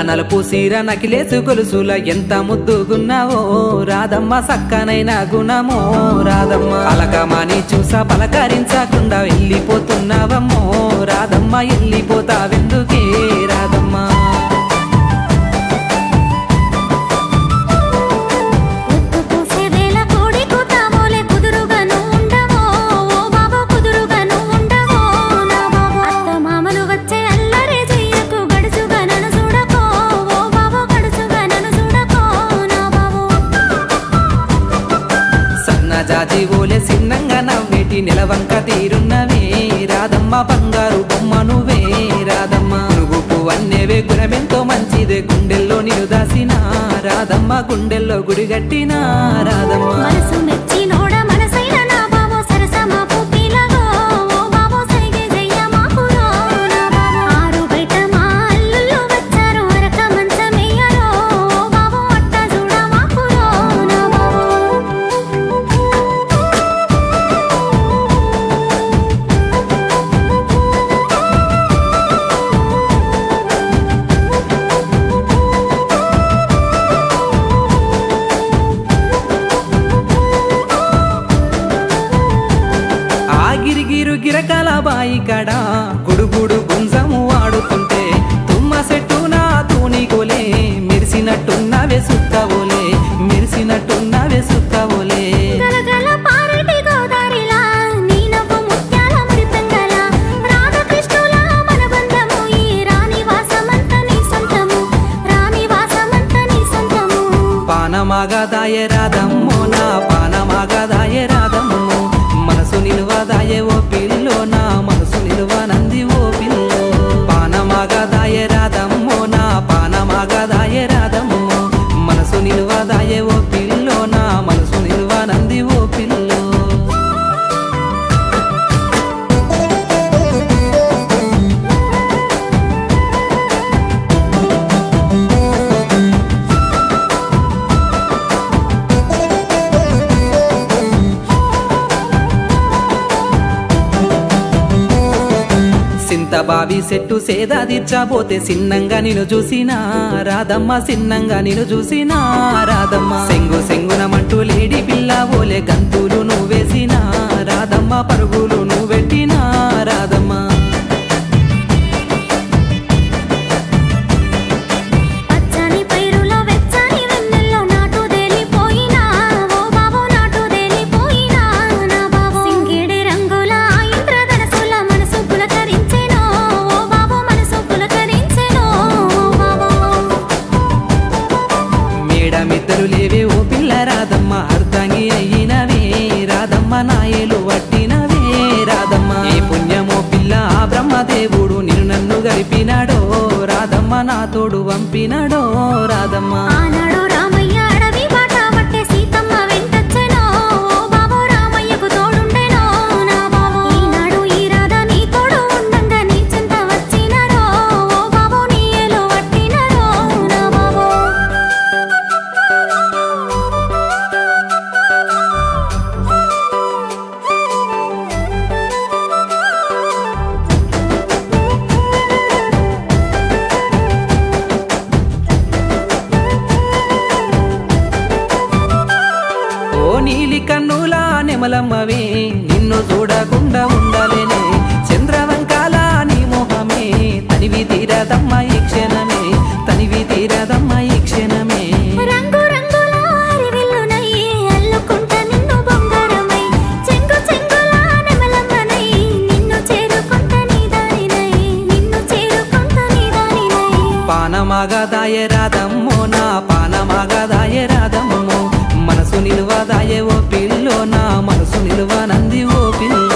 నలుపు సీర నకిలేసు గొలుసుల ఎంత ముద్దుగున్నావో రాధమ్మ సక్కనైన గుణమో రాధమ్మ అలకమాని చూసా పలకరించకుండా వెళ్ళిపోతున్నావమ్మో రాధమ్మ వెళ్ళిపోతావెందుకే రాధమ్మ ఉప్పు పూసేదేల కోడి కూతామోలే కుదురుగాను ఉండవో ఓ బాబో కుదురుగాను ఉండవో నా బాబో అత్త మామలు వచ్చే అల్లరే చెయ్యకు గడుచుగా నన్ను చూడకో ఓ బాబో గడుచుగా నన్ను చూడకో నా బాబో సన్నజాజి ఓలే సిన్నంగా నవ్వేటి నిలవంక తీరున్నవే రాధమ్మ బంగారు బొమ్మ నువ్వే రాధమ్మ నువ్వు అన్నేవే గుణమెంతో మంచిదే గుండెల్లో నిన్ను దాసిన రాధమ్మ గుండెల్లో గుడి కట్టిన రాధమ్మ మనసు మెచ్చి నోడ మనసైన నా బాబో సరసమా పుట్టిలగో ఓ బాబో సైగే జయ్య మాకురో నా బాబో ఆరు బయట మా అల్లుళ్ళు వచ్చారు అరక మంచమేయరో ఓ బాబో అట్ట చూడ మాకురో నా బాబో ఆ గిరిగిరు గిరకాల బాయి కడ గుడుగుడు గుంజము ఆడుతుంటే తుమ్మ చెట్టు నా తూనికోలే మెరిసినట్టున్నవే సుక్కవోలే మెరిసినట్టున్నవే సుక్కవోలే గలగల పారేటి గోదారిలా నీ నవ్వు ముత్యాల మురిపెంగల రాధకృష్ణుల మన బంధము ఈ రాణి వాసమంత నీ సొంతము రాణి వాసమంత నీ సొంతము పానమాగదాయ రాధమ్మో నా పానమాగదాయ రాధమ్మో మనసు నిలువదాయ ఓ పిల్లో నా మనసు నిలువనంది ఓ పిల్లో పానమాగదాయ రాధమ్మో నా పానమాగదాయ రాధమ్మో మనసు నిలువదాయ ఓ పిల్లో నా మనసు నిలువనంది ఓ పిల్లో సింతబావి సెట్టు సేదా తీర్చబోతే సిన్నంగా నిన్ను చూసినా రాధమ్మ సిన్నంగా నిన్ను చూసినా రాధమ్మ సెంగు సెంగునమంటూ లేడి పిల్ల ఓలే గంతులు నువ్వేసినా రాధమ్మ పరుగులు నువ్వెట్టినా రాధమ్మ పచ్చని పైరులో వెచ్చని వెన్నెల్లో నాటు దేలిపోయినా ఓ బాబో నాటు దేలిపోయినా నా బాబో సింగిడి రంగుల ఆ ఇంద్రధనసుల మనసు పులకరించెనో ఓ బాబో మనసు పులకరించెనో ఓ బాబో మేడమిద్దరు లేవే ఓ పిల్ల రాధమ్మ అర్ధంగి అయ్యినవే రాధమ్మ నాయలు వట్టినవే రాధమ్మ ఏ పుణ్యమో పిల్ల ఆ బ్రహ్మదేవుడు నిన్ను నన్ను గలిపినాడో రాధమ్మ నా తోడు పంపినాడో రాధమ్మ ఆనాడు రామయ్య అడవి బాట పట్టే సీతమ్మ వెంటొచ్చెనో ఓ బాబో రామయ్యకు తోడుండెనో నా బాబో ఈనాడు ఈ రాధ నీ తోడు ఉండంగా నీ చెంత వచ్చినరో ఓ బాబో నీ ఏలు వట్టినరో నా బాబో ఓ నీలి కన్నులా నెమలమ్మవే నిన్ను చూడకుండా ఉండలేనే చంద్రవంకాల నీ మొహమే తనివి తీరదమ్మ ఈ క్షణమే తనివి తీరదమ్మ ఈ క్షణమే రంగు రంగుల హరివిల్లునై అల్లుకుంట నిన్ను బొంగరమై చెంగు చెంగుల నెమలమ్మనై నిన్ను చేరుకుంట నీ దారినై నిన్ను చేరుకుంట నీ దారినై పానమాగదాయ రాధమ్మో నా పానమాగదాయ రాధమ్మో మనసు నిలువదాయ ఓ పిల్లో నా మనసు నిలువనంది ఓ పిల్లో